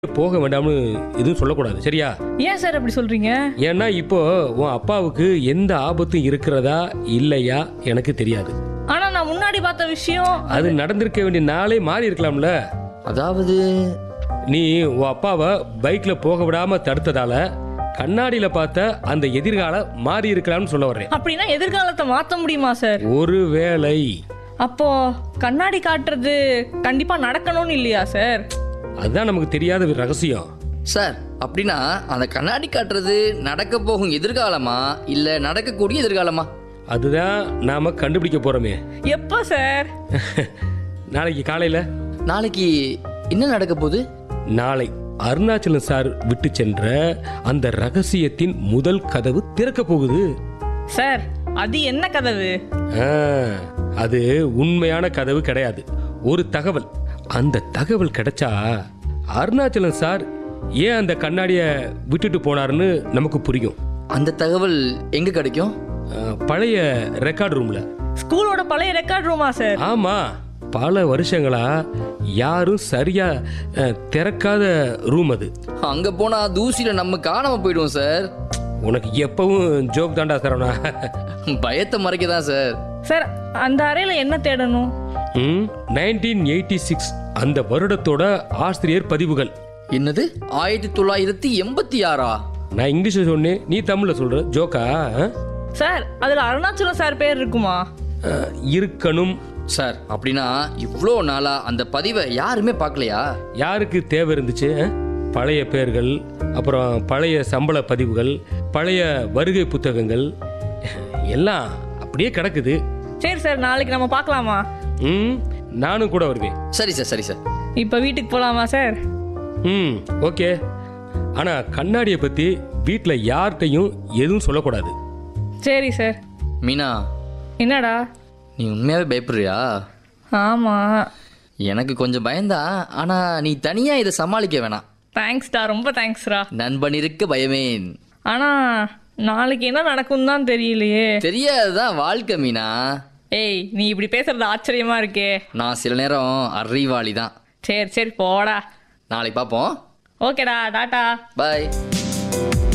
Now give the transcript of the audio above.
போக வேண்டாம்னு எதுவும் சொல்லக்கூடாது சரியா ஏன் சார் அப்படி சொல்றீங்க ஏன்னா இப்போ உன் அப்பாவுக்கு எந்த ஆபத்தும் இருக்கிறதா இல்லையா எனக்கு தெரியாது ஆனா நான் முன்னாடி பார்த்த விஷயம் அது நடந்திருக்க வேண்டிய நாளே மாறி இருக்கலாம்ல அதாவது நீ உன் அப்பாவை பைக்ல போக விடாம தடுத்ததால கண்ணாடியில பார்த்த அந்த எதிர்காலம் மாறி இருக்கலாம்னு சொல்ல வர்றேன் அப்படின்னா எதிர்காலத்தை மாத்த முடியுமா சார் ஒருவேளை அப்போ கண்ணாடி காட்டுறது கண்டிப்பா நடக்கணும்னு இல்லையா சார் அதுதான் நமக்கு தெரியாத ஒரு ரகசியம் சார் அப்படின்னா அந்த கண்ணாடி காட்டுறது நடக்க போகும் எதிர்காலமா இல்ல நடக்கக்கூடிய எதிர்காலமா அதுதான் நாம கண்டுபிடிக்க போறோமே எப்போ சார் நாளைக்கு காலையில நாளைக்கு என்ன நடக்க போகுது நாளை அருணாச்சலம் சார் விட்டு சென்ற அந்த ரகசியத்தின் முதல் கதவு திறக்க போகுது சார் அது என்ன கதவு ஆ, அது உண்மையான கதவு கிடையாது ஒரு தகவல் அந்த தகவல் கிடைச்சா அருணாச்சலம் சார் ஏன் அந்த கண்ணாடியை விட்டுட்டு போனாருன்னு நமக்கு புரியும் அந்த தகவல் எங்க கிடைக்கும் ஆ, பழைய ரெக்கார்ட் ரூம்ல ஸ்கூலோட பழைய ரெக்கார்ட் ரூமா சார் ஆமா பல வருஷங்களா யாரும் சரியா ஆ, திறக்காத ரூம் அது அங்க போனா தூசியில நம்ம காணாம போயிடுவோம் சார் உனக்கு எப்பவும் ஜோக் தாண்டா சரவணா பயத்தை மறைக்க தான் சார் சார் அந்த அறையில என்ன தேடணும் நைன்டீன் எயிட்டி சிக்ஸ் அந்த வருடத்தோட ஆசிரியர் பதிவுகள் என்னது ஆயிரத்தி தொள்ளாயிரத்தி எண்பத்தி ஆறா நான் இங்கிலீஷ்ல சொன்னேன் நீ தமிழ்ல சொல்ற ஜோக்கா ஆ? சார் அதுல அருணாச்சலம் சார் பேர் இருக்குமா ஆ, இருக்கணும் சார் அப்படின்னா இவ்வளோ நாளா அந்த பதிவை யாருமே பார்க்கலையா யாருக்கு தேவை இருந்துச்சு ஆ? பழைய பெயர்கள் அப்புறம் பழைய சம்பள பதிவுகள் பழைய வருகை புத்தகங்கள் எல்லாம் அப்படியே கிடக்குது சரி சார் நாளைக்கு நம்ம பார்க்கலாமா ம் நானும் கூட வருவேன் சரி சார் சரி சார் இப்போ வீட்டுக்கு போலாமா சார் ம் ஓகே ஆனா கண்ணாடியை பத்தி வீட்டில் யார்கிட்டையும் எதுவும் சொல்லக்கூடாது சரி சார் மீனா என்னடா நீ உண்மையாவே பயப்படுறியா ஆமா எனக்கு கொஞ்சம் பயந்தா ஆனா நீ தனியா இதை சமாளிக்க வேணாம் தேங்க்ஸ்டா ரொம்ப தேங்க்ஸ்டா நண்பன் இருக்க பயமேன் ஆனா நாளைக்கு என்ன நடக்கும் தான் தெரியலையே தெரியாதுதான் வாழ்க்கை மீனா ஏய் நீ இப்படி பேசுறது ஆச்சரியமா இருக்கே நான் சில நேரம் அறிவாளி தான் சரி சரி போடா நாளைக்கு பார்ப்போம் ஓகேடா டாட்டா பாய்